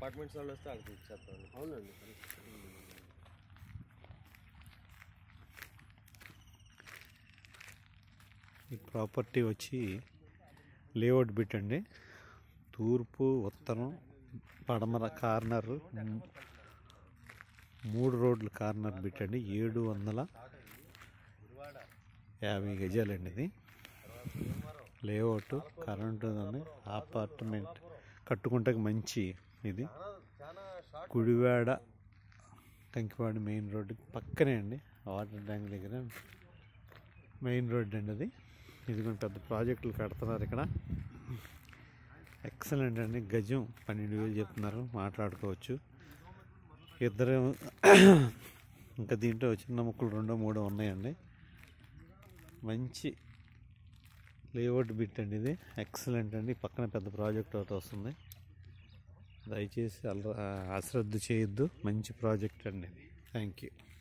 apartments వాళ్ళు వస్తే వాళ్ళకి ఇచ్చేస్తాం అవునండి ఈ ప్రాపర్టీ వచ్చి లేఅవుట్ బిట్ అండి తూర్పు ఉత్తరం పడమర కార్నర్ మూడు రోడ్ల కార్నర్ బిట్ అండి ఏడు వందల యాభై గజాలండి ఇది లేఅవుట్ కరెంటు ఉంది అపార్ట్మెంట్ కట్టుకుంటే మంచి ఇది గుడివాడ టంకివాడ మెయిన్ రోడ్డు పక్కనే అండి వాటర్ ట్యాంక్ దగ్గర మెయిన్ రోడ్ అండి అది ఇది కూడా పెద్ద ప్రాజెక్టులు కడుతున్నారు ఇక్కడ ఎక్సలెంట్ అండి గజం పన్నెండు వేలు చెప్తున్నారు మాట్లాడుకోవచ్చు ఇద్దరు ఇంకా దీంట్లో చిన్న ముక్కలు రెండో మూడో ఉన్నాయండి మంచి లేఅవుట్ బిట్ అండి ఇది ఎక్సలెంట్ అండి పక్కన పెద్ద ప్రాజెక్ట్ ఒకటి వస్తుంది దయచేసి అల అశ్రద్ధ చేయొద్దు మంచి ప్రాజెక్ట్ అండి ఇది థ్యాంక్ యూ